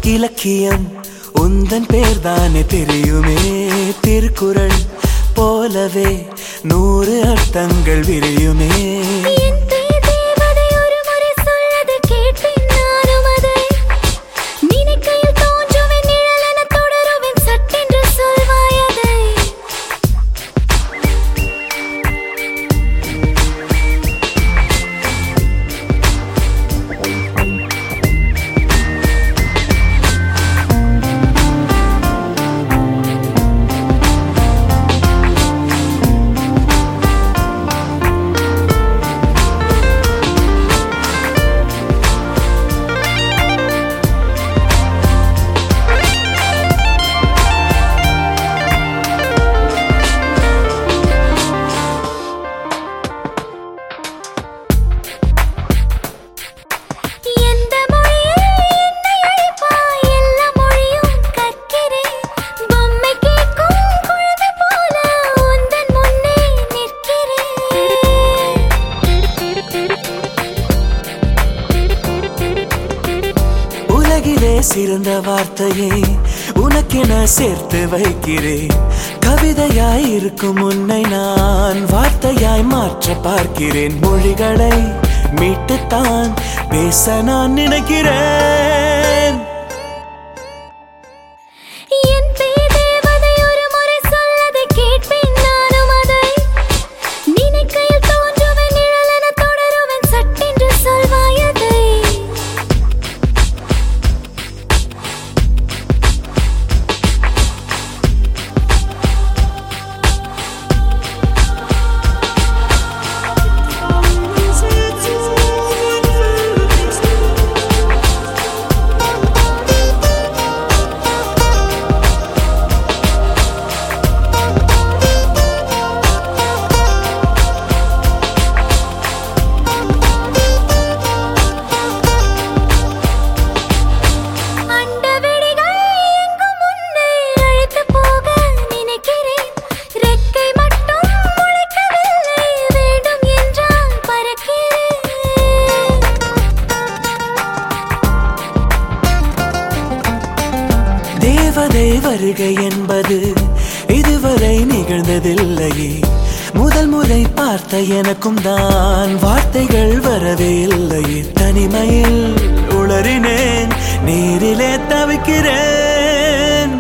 இலக்கியம் உந்தன் பேர்தானே தெரியுமே திருக்குறள் போலவே நூறு அர்த்தங்கள் விரியுமே என் பேர் தேவதை ஒரு முறை சொல்லது கேட்பேன் நானும் அதை நினைக்கையில் தோன்றுவேன் நிழலென தொடருவேன் சட்டென்று சொல்வாய் அதை எந்த மொழியில் என்னை அழைப்பாய் எல்லா மொழியும் கற்கிறேன் பொம்மை கேட்கும் குழந்தை போல உந்தன் முன்னே நிற்கிறேன் உலகிலே சிறந்த வார்த்தையை உனக்கென சேர்த்து வைக்கிறேன் கவிதையாய் இருக்கும் உன்னை நான் வார்த்தையாய் மாற்ற பார்க்கிறேன் மொழிகளை மீட்டுத்தான் பேச நான் நினைக்கிறேன் என் பேர் தேவதை ஒரு முறை சொல்லதை கேட்பேன் நானும் அதை நினைக்கையில் தோன்றுவேன் நிழலென தொடருவேன் சட்டென்று சொல்வாய் அதை அண்டவெளிகள் எங்கும் உன்னை அழைத்துப் போக நினைக்கிறேன். ரெக்கை மட்டும் முளைக்கவில்லை, வேண்டும் என்றால் பறக்கிறேன். தேவதை வருகை என்பது இதுவரை நிகழ்ந்ததில்லையே முதல் முறை பார்த்த எனக்கும் தான் வார்த்தைகள் வரவே இல்லையே தனிமையில் உளறினேன் நீரிலே தவிக்கிறேன்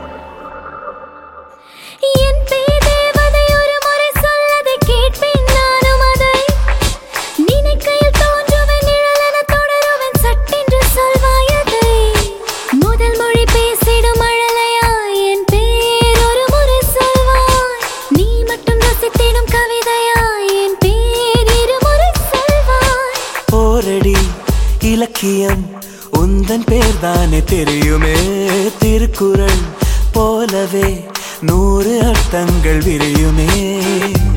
என் பேர் தேவதை ஒரு முறை சொல்லதை கேட்பேன் நானும் அதை. நினைக்கையில் தோன்றுவேன் நிழலென தொடருவேன் சட்டென்று சொல்வாய் அதை. முதல் மொழி பேசிடும் அழலையாய் என் பேர் ஒரு முறை சொல்வாய். நீ மட்டும் ரசித்திடும் கவிதையாய் என் பேர் இருமுறை சொல்வாய். போரடி இலக்கியம் உந்தன் பேர்தானே தெரியுமே திருக்குறள் போலவே நூறு அர்த்தங்கள் விரியுமே